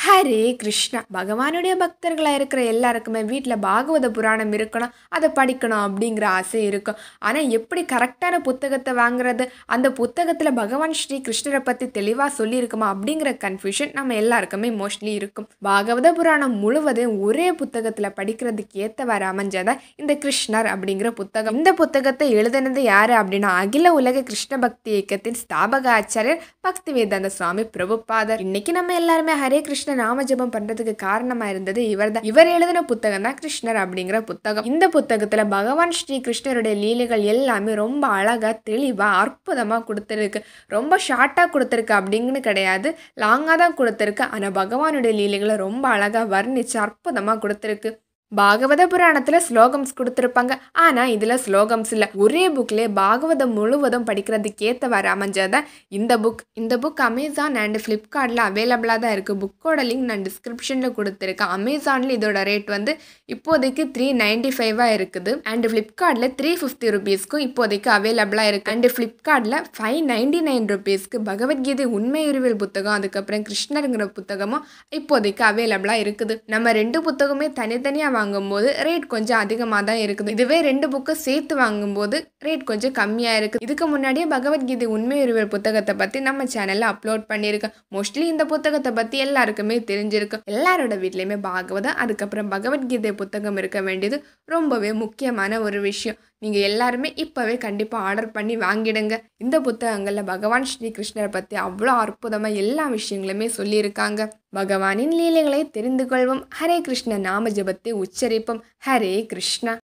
ஹரே கிருஷ்ணா பகவானுடைய பக்தர்களாக இருக்கிற எல்லாருக்குமே வீட்டில் பாகவத புராணம் இருக்கணும் அதை படிக்கணும் அப்படிங்கிற ஆசை இருக்கும் ஆனால் எப்படி கரெக்டான புத்தகத்தை வாங்குறது அந்த புத்தகத்தில் பகவான் ஸ்ரீ கிருஷ்ணரை பற்றி தெளிவாக சொல்லியிருக்குமா அப்படிங்கிற கன்ஃபியூஷன் நம்ம எல்லாருக்குமே மோஸ்ட்லி இருக்கும் பாகவத புராணம் முழுவதும் ஒரே புத்தகத்தில் படிக்கிறதுக்கு ஏற்றவாறு அமைஞ்சதான் இந்த கிருஷ்ணர் அப்படிங்கிற புத்தகம் இந்த புத்தகத்தை எழுதினது யார் அப்படின்னா அகில உலக கிருஷ்ண பக்தி இயக்கத்தின் ஸ்தாபக ஆச்சாரியர் பக்தி வேதாந்த சுவாமி பிரபுபாதர் இன்னைக்கு நம்ம எல்லாருமே ஹரே கிருஷ்ண நாம ஜெபம் பண்றதுக்கு காரணமா இருந்தது இவர் தான் இவர் எழுதின புத்தகம் தான் கிருஷ்ணர் அப்படிங்கிற புத்தகம் இந்த புத்தகத்துல பகவான் ஸ்ரீ கிருஷ்ணருடைய லீலைகள் எல்லாமே ரொம்ப அழகா தெளிவா அற்புதமா கொடுத்துருக்கு ரொம்ப ஷார்ட்டா கொடுத்துருக்கு அப்படிங்கன்னு கிடையாது லாங்கா தான் கொடுத்துருக்கு ஆனா பகவானுடைய லீலைகளை ரொம்ப அழகா வர்ணிச்சு அற்புதமா கொடுத்துருக்கு பாகவத புராணத்தில் ஸ்லோகம்ஸ் கொடுத்துருப்பாங்க ஆனால் இதில் ஸ்லோகம்ஸ் இல்லை ஒரே புக்லேயே பாகவதம் முழுவதும் படிக்கிறதுக்கு ஏற்றவாறு அமைஞ்சதான் இந்த புக் இந்த புக் அமேசான் அண்ட் ஃப்ளிப்கார்ட்டில் அவைலபிளாக தான் இருக்குது புக்கோட லிங்க் நான் டிஸ்கிரிப்ஷனில் கொடுத்துருக்கேன் அமேசானில் இதோட ரேட் வந்து இப்போதைக்கு த்ரீ நைன்டி ஃபைவாக இருக்குது அண்ட் ஃப்ளிப்கார்ட்டில் த்ரீ ஃபிஃப்டி ருபீஸ்க்கும் இப்போதைக்கு அவைலபிளாக இருக்குது அண்ட் ஃப்ளிப்கார்ட்டில் ஃபைவ் நைன்டி நைன் ருபீஸ்க்கு பகவத்கீதை உண்மை அறிவியல் புத்தகம் அதுக்கப்புறம் கிருஷ்ணருங்கிற புத்தகமும் இப்போதைக்கு அவைலபிளாக இருக்குது நம்ம ரெண்டு புத்தகமே தனித்தனியாக வாங்கும்போது ரேட் கொஞ்சம் அதிகமாக தான் இருக்குது இதுவே ரெண்டு புக்கு சேர்த்து வாங்கும்போது ரேட் கொஞ்சம் கம்மியாக இருக்குது இதுக்கு முன்னாடியே பகவத்கீதை உண்மை அறிவியல் புத்தகத்தை பற்றி நம்ம சேனலில் அப்லோட் பண்ணியிருக்கேன் மோஸ்ட்லி இந்த புத்தகத்தை பற்றி எல்லாருக்குமே தெரிஞ்சிருக்கு எல்லாரோட வீட்லேயுமே பாகவதம் அதுக்கப்புறம் பகவத்கீதை புத்தகம் இருக்க வேண்டியது ரொம்பவே முக்கியமான ஒரு விஷயம் நீங்கள் எல்லாருமே இப்போவே கண்டிப்பாக ஆர்டர் பண்ணி வாங்கிடுங்க இந்த புத்தகங்களில் பகவான் ஸ்ரீ கிருஷ்ணரை பற்றி அவ்வளோ அற்புதமாக எல்லா விஷயங்களுமே சொல்லியிருக்காங்க பகவானின் லீலைகளை தெரிந்து கொள்வோம் ஹரே கிருஷ்ண நாம ஜபத்தை உச்சரிப்போம் ஹரே கிருஷ்ணா